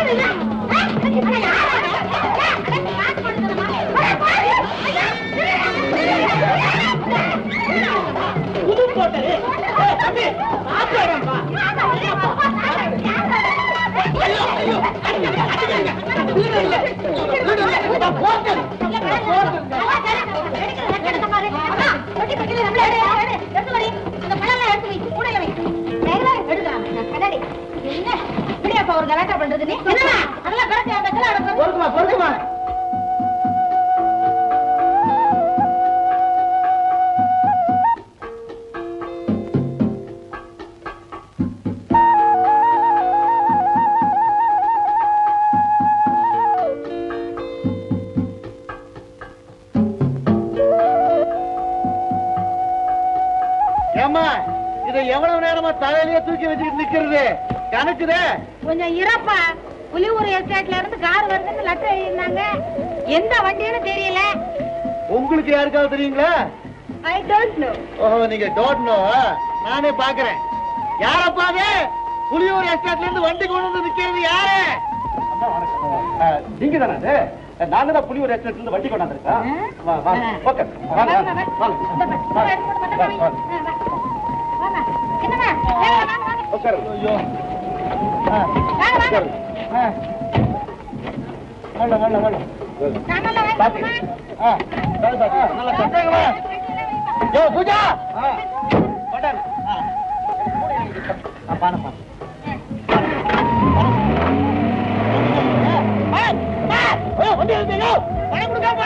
புது போட்டது தம்பி சாப்பிடுறேன்பா ஐயோ ஐயோ அடிக்கடி அடிக்கடிங்க வீடு இல்ல வீடு இல்ல நான் போட்டேன் ஒரு கலாட்டா பண்றது நீ என்னடா அதெல்லாம் கரெக்ட் அந்த கலாட்டா பொறுக்குமா பொறுக்குமா ஏமா இதை எவ்வளவு நேரமா தலையிலேயே தூக்கி வச்சுக்கிட்டு நிக்கிறது கணக்குதே கொஞ்சம் இறப்பா புலியூர் எஸ்டேட்ல இருந்து கார் வருதுன்னு லெட்டர் எழுதிருந்தாங்க எந்த வண்டின்னு தெரியல உங்களுக்கு யாருக்காவது தெரியுங்களா ஐ டோன்ட் நோ ஓஹோ நீங்க டோன்ட் நோ நானே பாக்குறேன் யாரப்பா அது புலியூர் எஸ்டேட்ல இருந்து வண்டி கொண்டு வந்து நிக்கிறது யாரு நீங்க தானே அது நாங்க தான் புலியூர் எஸ்டேட்ல இருந்து வண்டி கொண்டாந்துருக்கோம் வா வா ஓகே வாங்க வாங்க உட்காரு ஐயோ உட்காரு வாங்க வாங்க வாங்க பாத்து ஆ பாத்து நல்லா கட்டாங்கம்மா யோ பூஜா பட்டன் ஆ பான பான வண்டி எடுத்தீங்க பணம் கொடுக்காம